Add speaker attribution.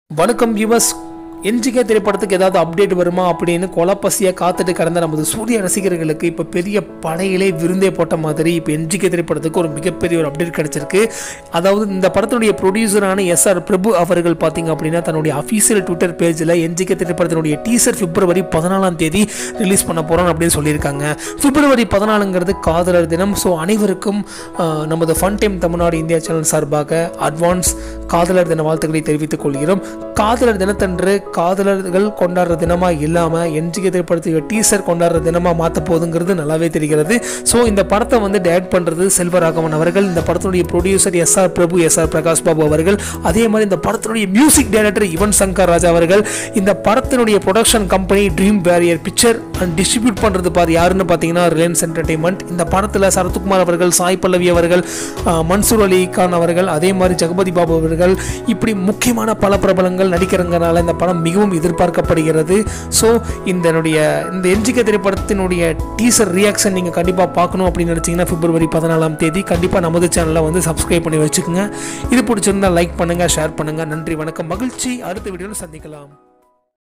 Speaker 1: வணக்கம் யுவஸ் என்ஜிகே திரைப்படத்துக்கு ஏதாவது அப்டேட் வருமா அப்படின்னு கொலப்பசியாக காத்துட்டு கடந்த நமது சூரிய ரசிகர்களுக்கு இப்போ பெரிய படையிலே விருந்தே போட்ட மாதிரி இப்போ என்ஜிகே திரைப்படத்துக்கு ஒரு மிகப்பெரிய ஒரு அப்டேட் கிடைச்சிருக்கு அதாவது இந்த படத்தினுடைய ப்ரொடியூசரான எஸ் ஆர் பிரபு அவர்கள் பார்த்தீங்க அப்படின்னா தன்னுடைய அஃபீஷியல் ட்விட்டர் பேஜில் என்ஜிகே திரைப்படத்தினுடைய டீசர் பிப்ரவரி பதினாலாம் தேதி ரிலீஸ் பண்ண போகிறோம் அப்படின்னு சொல்லியிருக்காங்க பிப்ரவரி பதினாலுங்கிறது காதலர் தினம் ஸோ அனைவருக்கும் ஆஹ், நமது fun time Tamil Nadu India channel சார்பாக அட்வான்ஸ் காதலர் தின வாழ்த்துக்களை தெரிவித்துக் கொள்கிறோம் காதலர் தினத்தன்று காதலர்கள் கொண்டாடுற தினமாக இல்லாமல் என்ஜிகே திரைப்படத்துக்கு டீசர் கொண்டாடுற தினமாக மாற்ற போகுதுங்கிறது நல்லாவே தெரிகிறது ஸோ இந்த படத்தை வந்து டைரக்ட் பண்ணுறது செல்வராகவன் அவர்கள் இந்த படத்தினுடைய producer S R Prabhu S R Prakash Babu அவர்கள் அதே மாதிரி இந்த படத்தினுடைய மியூசிக் டைரக்டர் யுவன் சங்கர் ராஜா அவர்கள் இந்த படத்தினுடைய production company Dream Warrior Picture and distribute பண்ணுறது பாரு யாருன்னு பார்த்தீங்கன்னா ரிலையன்ஸ் என்டர்டைன்மெண்ட் இந்த படத்தில் சரத்குமார் அவர்கள் சாய் பல்லவி அவர்கள் ஆஹ், மன்சூர் அலி கான் அவர்கள் அதே மாதிரி ஜெகபதி பாபு அவர்கள் இப்படி முக்கியமான பல பிரபலங்கள் நடிக்கிறங்கனால இந்த படம் மிகவும் எதிர்பார்க்கப்படுகிறது ஸோ இதனுடைய இந்த என்ஜிகே திரைப்படத்தினுடைய டீசர் ரியாக்ஷன் நீங்கள் கண்டிப்பாக பார்க்கணும் அப்படின்னு நினச்சிங்கன்னா பிப்ரவரி பதினாலாம் தேதி கண்டிப்பாக நமது சேனலை வந்து சப்ஸ்கிரைப் பண்ணி வச்சுக்கோங்க இது பிடிச்சிருந்தா லைக் பண்ணுங்கள் ஷேர் பண்ணுங்கள் நன்றி வணக்கம் மகிழ்ச்சி அடுத்த வீடியோவில் சந்திக்கலாம்